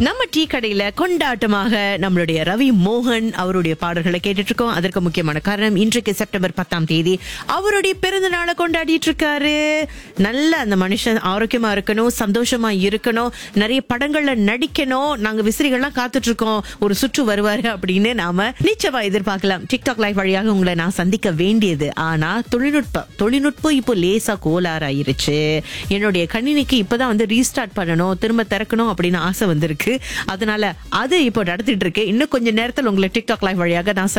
நம்ம டீ கடையில கொண்டாட்டமாக நம்மளுடைய ரவி மோகன் அவருடைய பாடல்களை கேட்டுட்டு இருக்கோம் அதற்கு முக்கியமான காரணம் இன்றைக்கு செப்டம்பர் பத்தாம் தேதி அவருடைய பிறந்த நாளை கொண்டாடிட்டு இருக்காரு நல்ல அந்த மனுஷன் ஆரோக்கியமா இருக்கணும் சந்தோஷமா இருக்கணும் நிறைய படங்கள்ல நடிக்கணும் நாங்க விசிறிகள்லாம் காத்துட்டு இருக்கோம் ஒரு சுற்று வருவாரு அப்படின்னு நாம நிச்சயமா எதிர்பார்க்கலாம் டிக்டாக் லைவ் வழியாக உங்களை நான் சந்திக்க வேண்டியது ஆனா தொழில்நுட்பம் தொழில்நுட்பம் இப்போ லேசா கோளாறாயிருச்சு என்னுடைய கணினிக்கு இப்பதான் வந்து ரீஸ்டார்ட் பண்ணணும் திரும்ப திறக்கணும் அப்படின்னு ஆசை வந்திருக்கு அதனால அது இப்போ நடத்திட்டு இருக்கு இன்னும் கொஞ்ச நேரத்தில் உங்களை டிக்டாக் லைவ் வழியாக நான்